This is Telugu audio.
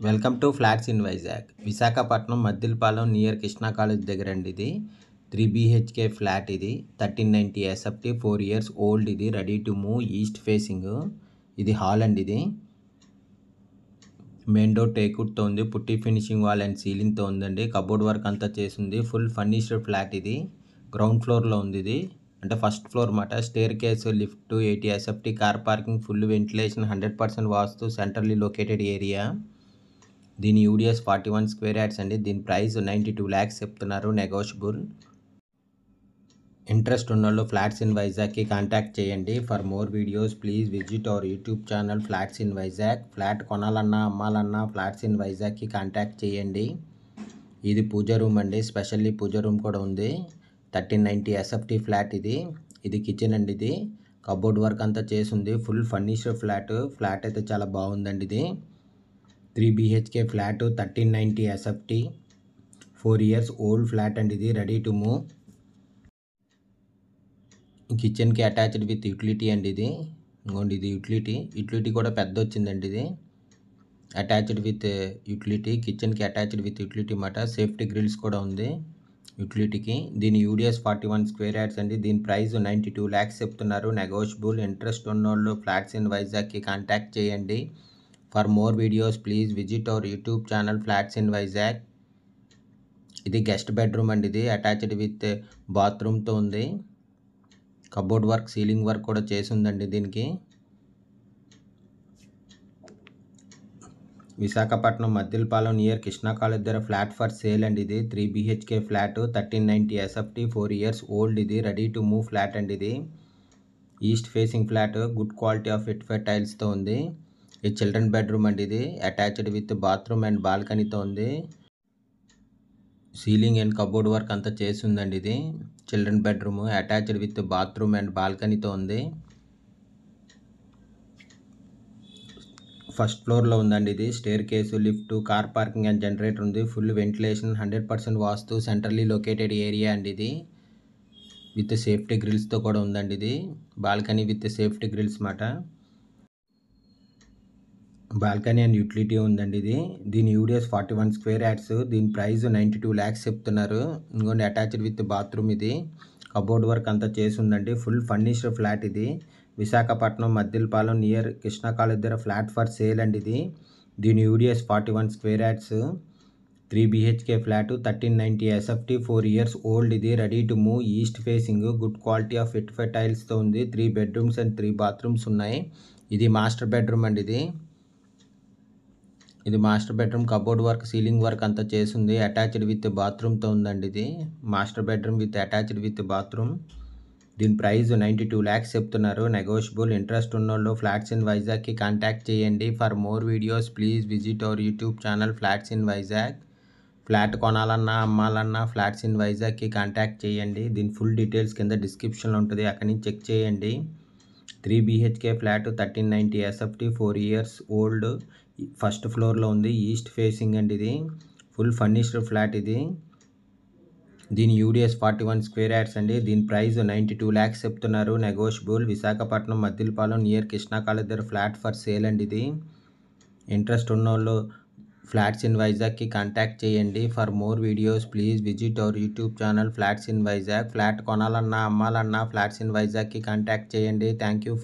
welcome to flats in Vizag Visakhapatnam Maddilapalem near Krishna college దగ్గర అండి ఇది త్రీ బీహెచ్కే ఫ్లాట్ ఇది thirteen ninety SFT four years old ఇది ready to move east facing ఇది హాల్ అండి ఇది మెయిన్ డోర్ టేకుడ్తో ఉంది పుట్టి ఫినిషింగ్ వాల్ అండ్ సీలింగ్తో ఉందండి కబోర్డ్ వర్క్ అంతా చేసింది ఫుల్ ఫర్నిష్డ్ ఫ్లాట్ ఇది గ్రౌండ్ ఫ్లోర్లో ఉంది ఇది అంటే ఫస్ట్ ఫ్లోర్ మాట staircase lift eighty SFT car parking full ventilation hundred percent vastu centrally located area దీని UDS forty one square yards అండి దీని ప్రైస్ నైంటీ టూ ల్యాక్స్ చెప్తున్నారు నెగోషియబుల్ ఇంట్రెస్ట్ ఉన్నోళ్ళు ఫ్లాట్స్ ఇన్ వైజాగ్కి కాంటాక్ట్ చేయండి for more videos please visit our YouTube channel flats in Vizag flat కొనాలన్నా అమ్మాలన్నా ఫ్లాట్స్ ఇన్ వైజాగ్కి కాంటాక్ట్ చేయండి ఇది పూజ రూమ్ అండి స్పెషల్లీ పూజ రూమ్ కూడా ఉంది థర్టీన్ నైంటీ ఎస్ఎఫ్టీ ఫ్లాట్ ఇది ఇది కిచెన్ అండి ఇది కబోర్డ్ వర్క్ అంతా చేసింది ఫుల్ ఫర్నిచర్ ఫ్లాట్ ఫ్లాట్ అయితే చాలా బాగుందండి ఇది three BHK flat thirteen ninety SFT four years old flat అండి ఇది రెడీ టు మూవ్ కిచెన్కి అటాచ్డ్ విత్ యూటిలిటీ అండి ఇది ఇంకోండి ఇది యూటిలిటీ యూటిలిటీ కూడా పెద్ద వచ్చిందండి ఇది అటాచ్డ్ విత్ యూటిలిటీ కిచెన్కి అటాచ్డ్ విత్ యూటిలిటీ మాట సేఫ్టీ గ్రిల్స్ కూడా ఉంది యూటిలిటీకి దీని UDS forty one square yards అండి దీని ప్రైస్ నైంటీ టూ ల్యాక్స్ చెప్తున్నారు నెగోషియబుల్ ఇంట్రెస్ట్ ఉన్నోళ్ళు ఫ్లాట్స్ ఇన్ వైజాగ్కి కాంటాక్ట్ చేయండి for more videos please visit our YouTube channel flats in Vizag ఇది గెస్ట్ బెడ్రూమ్ అండి ఇది అటాచ్డ్ విత్ బాత్రూమ్తో ఉంది కబోర్డ్ వర్క్ సీలింగ్ వర్క్ కూడా చేసి ఉందండి దీనికి విశాఖపట్నం మద్దిలపాలెం నియర్ కృష్ణా కాలేజ్ దగ్గర ఫ్లాట్ ఫర్ సేల్ అండి ఇది three BHK flat thirteen ninety SFT four years old ఇది రెడీ టు మూవ్ ఫ్లాట్ అండి ఇది east facing flat good quality of vitrified టైల్స్తో ఉంది ఇది చిల్డ్రన్ బెడ్రూమ్ అండి ఇది అటాచ్డ్ విత్ బాత్రూమ్ అండ్ బాల్కనీతో ఉంది సీలింగ్ అండ్ కబోర్డ్ వర్క్ అంతా చేసి ఉందండి ఇది children bedroom attached with bathroom and బాల్కనీతో ఉంది ఫస్ట్ ఫ్లోర్లో ఉందండి ఇది staircase lift car parking and generator ఉంది full ventilation hundred percent vastu centrally located area అండి ఇది విత్ సేఫ్టీ గ్రిల్స్తో కూడా ఉందండి ఇది బాల్కనీ విత్ సేఫ్టీ గ్రిల్స్ మాట బాల్కనీ అండ్ యూటిలిటీ ఉందండి ఇది దీని UDS forty one square yards దీని ప్రైస్ నైంటీ టూ ల్యాక్స్ చెప్తున్నారు ఇంకోటి అటాచ్డ్ విత్ బాత్రూమ్ ఇది కబోర్డ్ వర్క్ అంతా చేసి ఉందండి ఫుల్ ఫర్నిష్డ్ ఫ్లాట్ ఇది విశాఖపట్నం మద్దిలపాలెం నియర్ కృష్ణా కాలేజ్ దగ్గర ఫ్లాట్ ఫర్ సేల్ అండి ఇది దీని UDS forty one square yards three BHK flat thirteen ninety SFT four years old ఇది ready to move east facing good quality of ఫిట్ ఫైవ్ టైల్స్తో ఉంది three bedrooms and three bathrooms ఉన్నాయి ఇది మాస్టర్ బెడ్రూమ్ అండి ఇది ఇది master bedroom cupboard work ceiling work అంతా చేసింది అటాచ్డ్ విత్ బాత్రూమ్తో ఉందండి ఇది master bedroom with attached with bathroom దీని ప్రైస్ నైంటీ టూ ల్యాక్స్ చెప్తున్నారు నెగోషియబుల్ ఇంట్రెస్ట్ ఉన్నోళ్ళు ఫ్లాట్స్ ఇన్ వైజాగ్కి కాంటాక్ట్ చేయండి for more videos please visit our YouTube channel flats in Vizag flat కొనాలన్నా అమ్మాలన్నా ఫ్లాట్స్ ఇన్ వైజాగ్కి కాంటాక్ట్ చేయండి దీని ఫుల్ డీటెయిల్స్ కింద డిస్క్రిప్షన్లో ఉంటుంది అక్కడి నుంచి చెక్ చేయండి three BHK flat thirteen ninety SFT four years old first ఫ్లోర్లో ఉంది ఈస్ట్ ఫేసింగ్ అండి ఇది ఫుల్ ఫర్నిష్డ్ ఫ్లాట్ ఇది దీని UDS forty one square yards అండి దీని ప్రైస్ నైంటీ టూ ల్యాక్స్ చెప్తున్నారు negotiable Visakhapatnam Maddilapalem near Krishna college దగ్గర ఫ్లాట్ ఫర్ సేల్ అండి ఇది ఇంట్రెస్ట్ ఉన్నోళ్ళు ఫ్లాట్స్ ఇన్ వైజాగ్కి కాంటాక్ట్ చేయండి for more videos please visit our YouTube channel flats in Vizag flat కొనాలన్నా అమ్మాలన్నా ఫ్లాట్స్ ఇన్ వైజాగ్కి కాంటాక్ట్ చేయండి థ్యాంక్ యూ